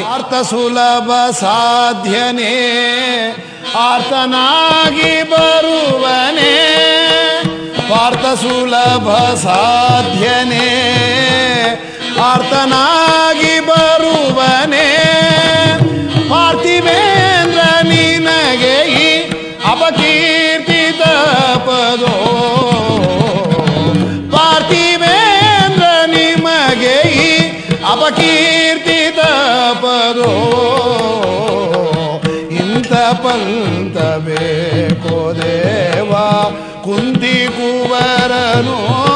ಪಾರ್ಥ ಸುಲಭ ಸಾಧ್ಯನೇ ಆರ್ತನಾಗಿ ಬರುವನೇ ಪಾರ್ಥ ಸುಲಭ ಸಾಧ್ಯನೇ ಆರ್ತನಾಗಿ ಬರುವನೇ ಪಾರ್ಥಿವೇಂದ್ರ ನಿನಗೆ ಈ ಅಪಕೀರ್ತಿ ತಪದೋ ಪಾರ್ಥಿವೇಂದ್ರ ನಿಮಗೆ ಈ ಅಪಕೀರ್ತಿ ತಪದೋ ಇಂಥ ಪಂತ ಬೇಕೋ ದೇವ ಕುಂತಿ ಕುವರನು